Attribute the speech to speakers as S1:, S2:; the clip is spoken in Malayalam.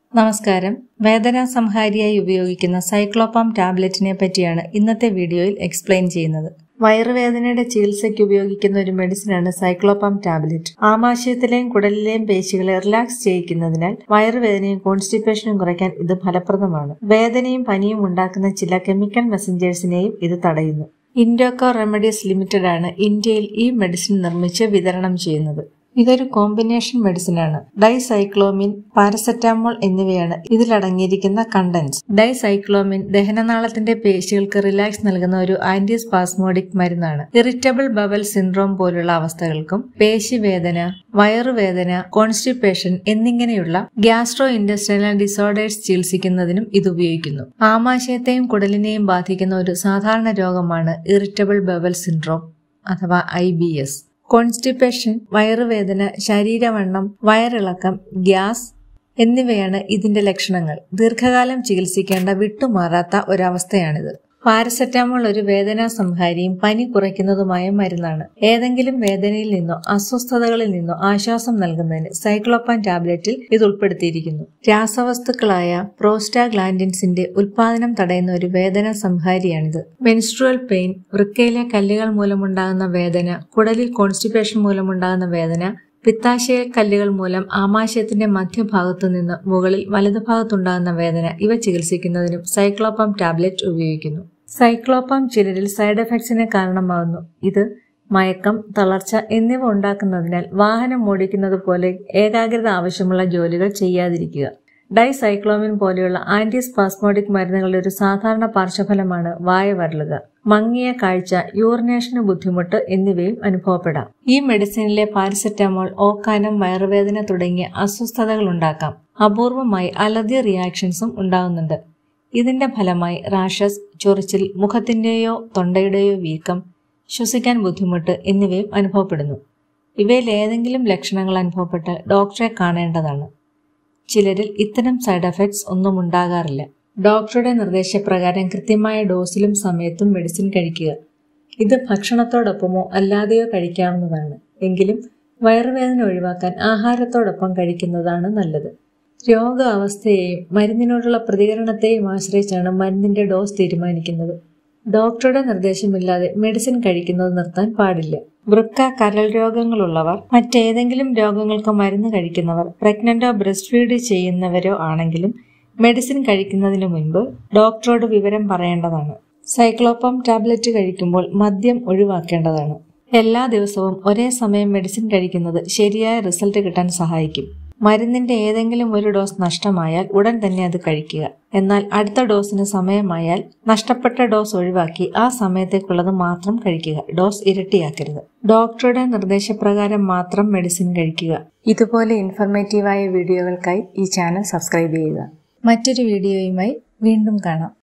S1: നമസ്കാരം വേദന സംഹാരിയായി ഉപയോഗിക്കുന്ന സൈക്ലോപാം ടാബ്ലറ്റിനെ പറ്റിയാണ് ഇന്നത്തെ വീഡിയോയിൽ എക്സ്പ്ലെയിൻ ചെയ്യുന്നത് വയറുവേദനയുടെ ചികിത്സയ്ക്ക് ഉപയോഗിക്കുന്ന ഒരു മെഡിസിനാണ് സൈക്ലോപാം ടാബ്ലറ്റ് ആമാശയത്തിലെയും കുടലിലെയും പേശികളെ റിലാക്സ് ചെയ്യിക്കുന്നതിനാൽ വയറുവേദനയും കോൺസ്റ്റിപ്പേഷനും കുറയ്ക്കാൻ ഇത് ഫലപ്രദമാണ് വേദനയും പനിയും ഉണ്ടാക്കുന്ന ചില കെമിക്കൽ മെസ്സഞ്ചേഴ്സിനെയും ഇത് തടയുന്നു ഇൻഡോക്കോ റെമഡീസ് ലിമിറ്റഡ് ആണ് ഇന്ത്യയിൽ ഈ മെഡിസിൻ നിർമ്മിച്ച് വിതരണം ചെയ്യുന്നത് ഇതൊരു കോമ്പിനേഷൻ മെഡിസിനാണ് ഡൈസൈക്ലോമിൻ പാരസെറ്റാമോൾ എന്നിവയാണ് ഇതിലടങ്ങിയിരിക്കുന്ന കണ്ടന്റ്സ് ഡൈസൈക്ലോമിൻ ദഹനനാളത്തിന്റെ പേശികൾക്ക് റിലാക്സ് നൽകുന്ന ഒരു ആന്റി സ്പാസ്മോഡിക് മരുന്നാണ് ഇറിറ്റബിൾ ബവൽ സിൻഡ്രോം പോലുള്ള അവസ്ഥകൾക്കും പേശിവേദന വയറുവേദന കോൺസ്റ്റിപ്പേഷൻ എന്നിങ്ങനെയുള്ള ഗ്യാസ്ട്രോ ഇൻഡസ്ട്രിയൽ ഡിസോർഡേഴ്സ് ചികിത്സിക്കുന്നതിനും ഇത് ഉപയോഗിക്കുന്നു ആമാശയത്തെയും കുടലിനെയും ബാധിക്കുന്ന ഒരു സാധാരണ രോഗമാണ് ഇറിറ്റബിൾ ബവൽ സിൻഡ്രോം അഥവാ ഐ ബി എസ് കോൺസ്റ്റിപ്പേഷൻ വയറുവേദന ശരീരവണ്ണം വയറിളക്കം ഗ്യാസ് എന്നിവയാണ് ഇതിന്റെ ലക്ഷണങ്ങൾ ദീർഘകാലം ചികിത്സിക്കേണ്ട വിട്ടുമാറാത്ത ഒരവസ്ഥയാണിത് പാരസെറ്റാമോൾ ഒരു വേദനാ സംഹാരിയും പനി കുറയ്ക്കുന്നതുമായ മരുന്നാണ് ഏതെങ്കിലും വേദനയിൽ നിന്നോ അസ്വസ്ഥതകളിൽ നിന്നോ ആശ്വാസം നൽകുന്നതിന് സൈക്ലോപ്പാൻ ടാബ്ലറ്റിൽ ഇത് ഉൾപ്പെടുത്തിയിരിക്കുന്നു രാസവസ്തുക്കളായ പ്രോസ്റ്റാഗ്ലാൻഡിൻസിന്റെ ഉൽപാദനം തടയുന്ന ഒരു വേദന സംഹാരിയാണിത് മെൻസ്ട്രുവൽ പെയിൻ വൃക്കയിലെ കല്ലുകൾ മൂലമുണ്ടാകുന്ന വേദന കുടലിൽ കോൺസ്റ്റിപ്പേഷൻ മൂലമുണ്ടാകുന്ന വേദന പിത്താശയ കല്ലുകൾ മൂലം ആമാശയത്തിന്റെ മധ്യഭാഗത്തു നിന്ന് മുകളിൽ വലതുഭാഗത്തുണ്ടാകുന്ന വേദന ഇവ ചികിത്സിക്കുന്നതിനും സൈക്ലോപാം ടാബ്ലറ്റ് ഉപയോഗിക്കുന്നു സൈക്ലോപാം ചിലരിൽ സൈഡ് എഫക്ട്സിന് കാരണമാകുന്നു ഇത് മയക്കം തളർച്ച എന്നിവ ഉണ്ടാക്കുന്നതിനാൽ വാഹനം ഓടിക്കുന്നത് പോലെ ഏകാഗ്രത ആവശ്യമുള്ള ജോലികൾ ചെയ്യാതിരിക്കുക ഡൈസൈക്ലോമിൻ പോലെയുള്ള ആന്റി സ്പാസ്മോഡിക് മരുന്നുകളുടെ ഒരു സാധാരണ പാർശ്വഫലമാണ് വായ വരളുക മങ്ങിയ കാഴ്ച യൂറിനേഷന് ബുദ്ധിമുട്ട് എന്നിവയും അനുഭവപ്പെടാം ഈ മെഡിസിനിലെ പാരസെറ്റാമോൾ ഓക്കാനം വയറുവേദന തുടങ്ങിയ അസ്വസ്ഥതകൾ ഉണ്ടാക്കാം അപൂർവമായി അലർജി റിയാക്ഷൻസും ഉണ്ടാകുന്നുണ്ട് ഇതിന്റെ ഫലമായി റാഷസ് ചൊറിച്ചിൽ മുഖത്തിന്റെയോ തൊണ്ടയുടെയോ വീക്കം ശ്വസിക്കാൻ ബുദ്ധിമുട്ട് എന്നിവയും അനുഭവപ്പെടുന്നു ഇവയിൽ ഏതെങ്കിലും ലക്ഷണങ്ങൾ അനുഭവപ്പെട്ടാൽ ഡോക്ടറെ കാണേണ്ടതാണ് ചിലരിൽ ഇത്തരം സൈഡ് എഫക്ട്സ് ഒന്നും ഉണ്ടാകാറില്ല ഡോക്ടറുടെ നിർദ്ദേശപ്രകാരം കൃത്യമായ ഡോസിലും സമയത്തും മെഡിസിൻ കഴിക്കുക ഇത് ഭക്ഷണത്തോടൊപ്പമോ അല്ലാതെയോ കഴിക്കാവുന്നതാണ് എങ്കിലും വയറുവേദന ഒഴിവാക്കാൻ ആഹാരത്തോടൊപ്പം കഴിക്കുന്നതാണ് നല്ലത് രോഗാവസ്ഥയെയും മരുന്നിനോടുള്ള പ്രതികരണത്തെയും ആശ്രയിച്ചാണ് മരുന്നിന്റെ ഡോസ് തീരുമാനിക്കുന്നത് ഡോക്ടറുടെ നിർദ്ദേശമില്ലാതെ മെഡിസിൻ കഴിക്കുന്നത് നിർത്താൻ പാടില്ല വൃക്ക കരൾ രോഗങ്ങളുള്ളവർ മറ്റേതെങ്കിലും രോഗങ്ങൾക്ക് മരുന്ന് കഴിക്കുന്നവർ പ്രഗ്നന്റോ ബ്രസ്റ്റ് ഫീഡ് ചെയ്യുന്നവരോ ആണെങ്കിലും മെഡിസിൻ കഴിക്കുന്നതിന് മുൻപ് ഡോക്ടറോട് വിവരം പറയേണ്ടതാണ് സൈക്ലോപ്പം ടാബ്ലറ്റ് കഴിക്കുമ്പോൾ മദ്യം ഒഴിവാക്കേണ്ടതാണ് എല്ലാ ദിവസവും ഒരേ സമയം മെഡിസിൻ കഴിക്കുന്നത് ശരിയായ റിസൾട്ട് കിട്ടാൻ സഹായിക്കും മരുന്നിന്റെ ഏതെങ്കിലും ഒരു ഡോസ് നഷ്ടമായാൽ ഉടൻ തന്നെ അത് കഴിക്കുക എന്നാൽ അടുത്ത ഡോസിന് സമയമായാൽ നഷ്ടപ്പെട്ട ഡോസ് ഒഴിവാക്കി ആ സമയത്തേക്കുള്ളത് മാത്രം കഴിക്കുക ഡോസ് ഇരട്ടിയാക്കരുത് ഡോക്ടറുടെ നിർദ്ദേശപ്രകാരം മാത്രം മെഡിസിൻ കഴിക്കുക ഇതുപോലെ ഇൻഫർമേറ്റീവായ വീഡിയോകൾക്കായി ഈ ചാനൽ സബ്സ്ക്രൈബ് ചെയ്യുക മറ്റൊരു വീഡിയോയുമായി വീണ്ടും കാണാം